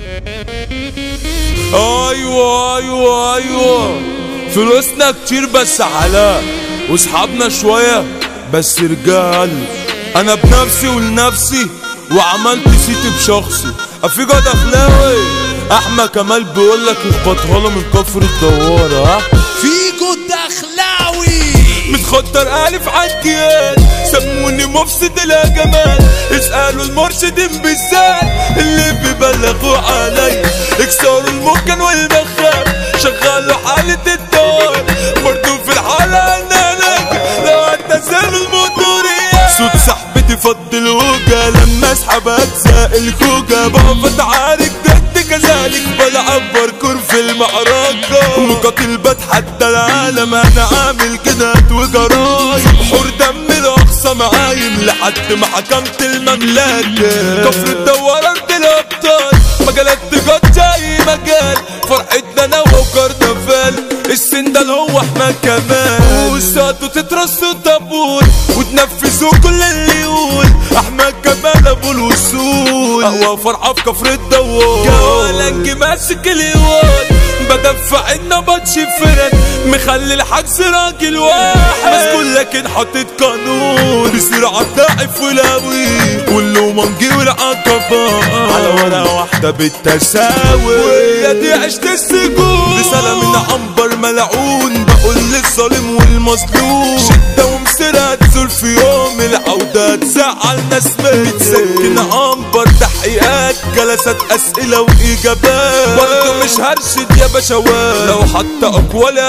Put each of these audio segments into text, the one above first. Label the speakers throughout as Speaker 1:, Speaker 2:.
Speaker 1: ايوه ايوه ايوه فلوسنا كتير بس حلال واصحابنا شوية بس رجال انا بنفسي ولنفسي وعملت سيتي بشخصي افيجا دخلاوي احمد كمال بيقولك اخبطها له من كفر الدوارة ها
Speaker 2: فيجو الدخلاوي
Speaker 1: متخطر ألف عالجيال سموني مفسد الهجمات اسألوا المرشدين بالذات اللي بيبلغوا علي اكسروا الممكن والمخاب شغلوا حالة الدار برضو في الحالة انا لك لو هتنزلوا الموتورية صوت صاحبتي فض الهوجة لما اسحب اجزاء الكوكا بقف اتعارك ضد كذلك بلعب باركور في المعركة مقاتل بتحدى العالم انا عامل كده وجرايم حور دم الاقصى معايم لحد ما حكمت المملكة كفر الدوار ارض الابطال مجالات تجار زي مجال فرحتنا انا وكرنفال السندل هو احمد كمال وساعته تترصوا طابور وتنفذوا كل اللي يقول احمد كمال ابو الوصول اقوى فرحه في كفر الدوار جوالك ماسك اليوان بدفع النبط شفرك مخلي الحجز راجل واحد مسكون لكن حاطط قانون بيصير عالضعف ولاوي واللو منجي والعقبة على ورقة واحدة بالتساوي وهي دي عشت السجون رسالة من عنبر ملعون بقول للظالم والمظلوم شدة ومسرة تزول في يوم العودة تزعل ناس بتسكن عنبر تحقيقات جلسات أسئلة وإجابات برضه مش هرشد يا بشوات لو حتى أقوال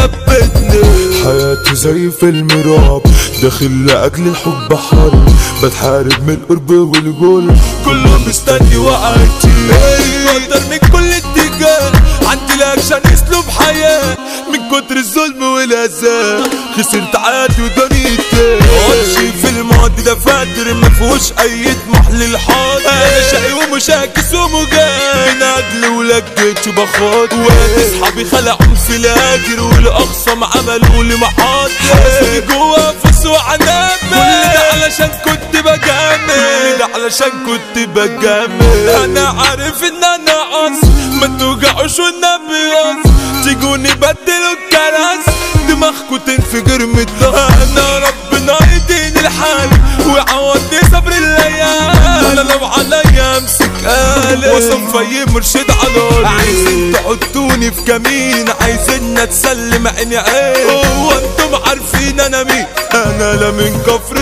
Speaker 1: دبتني
Speaker 3: حياتي زي فيلم رعب داخل لأجل الحب حرب بتحارب من القرب والجول
Speaker 1: كله مستني وقتي اقدر من كل اتجاه عندي الاكشن اسلوب حياة من كتر الظلم والاذى خسرت عادي ودنيتي وامشي في الماضي ده فاتر ما فيهوش اي طموح للحاضر انا شقي ومشاكس ومجاهد من اجل ولجيت بخاطر وادي اصحابي خلعهم في الاجر والاخصم عملوا لي محاضر حبسوني جوا فص وعناب كل ده علشان كنت بجامل كل ده علشان كنت بجامل انا عارف ان انا قص ما توجعوش والنبي قص تيجوني بدلوا الكراسي دماغكوا تنفجر من الضغط انا ربنا يديني الحال ويعوضني صبر الايام انا لو عليا امسك قالب وصفي مرشد على عايزين تحطوني في كمين عايزين اتسلم عيني عين هو انتم عارفين انا مين انا لا من كفر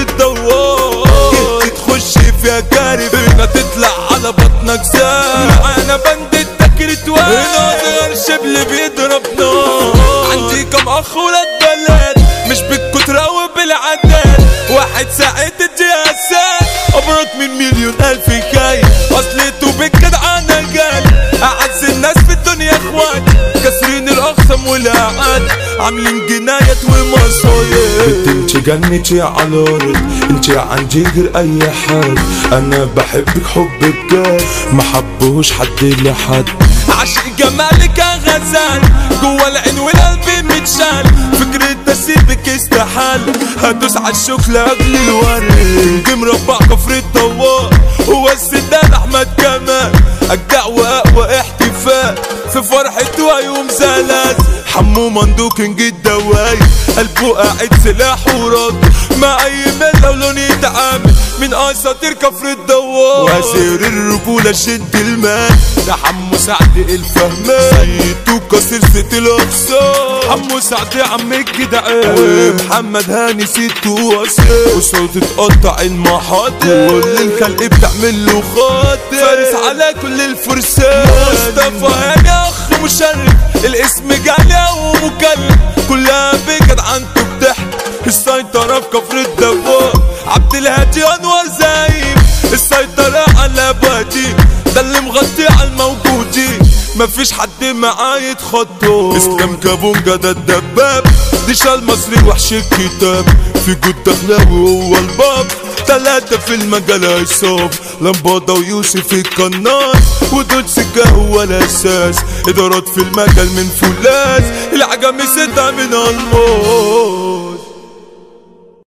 Speaker 1: الدوار جيت تخش فيها كارب هنا تطلع على بطنك زاد معانا بند التكريت هنا غير شبل بيضرب نار عندي كم اخ ولاد بلد مش بالكترة وبالعداد واحد ساعد الجهازات ابرد من مليون الف كاي اصلته بالجدعانة جاي اعز الناس في الدنيا اخوات كسرين الاقسم والاعاد عاملين جنايات ومصايب
Speaker 3: انت جنتي على الارض انت عندي غير اي حد انا بحبك حب بجد ما حبهوش حد لحد
Speaker 1: عشق جمالك يا غزال جوا العين والقلب متشال فكرة تسيبك استحال هدوس على الشوك لاجل الورد نجم مربع كفر الدوار هو السداد احمد كمال اجدع واقوى احتفال في فرحته يوم زلات حمو مندوق نجد دواي قلبه قاعد سلاح ورد مع اي ملة ولون يتعامل من اساطير كفر الدوار واسير الرجولة شد المال ده حمو سعد الفهمان سيدو كسر ست الاقصار حمو سعد عم الجدعان ومحمد هاني ست واسير وصوت تقطع المحاضر كل الخلق بتعمل له خاطر فارس على كل الفرسان مصطفى هاني اخ مشرف الاسم جالي ومكلف كلها بجد عنده بتحت السيطرة في كفر الدوار عبد الهادي انور زايم السيطرة على بادي ده اللي مغطي على الموجودين مفيش حد معاه يتخطى اسلام كابونجا ده الدباب ديشا المصري وحش الكتاب في جود دخلاوي هو الباب تلاتة في المجال هيصاب لمبادة ويوسف القناص ودول سكة هو الأساس إدارات في المجال من فولاذ العجمي ستة من الموت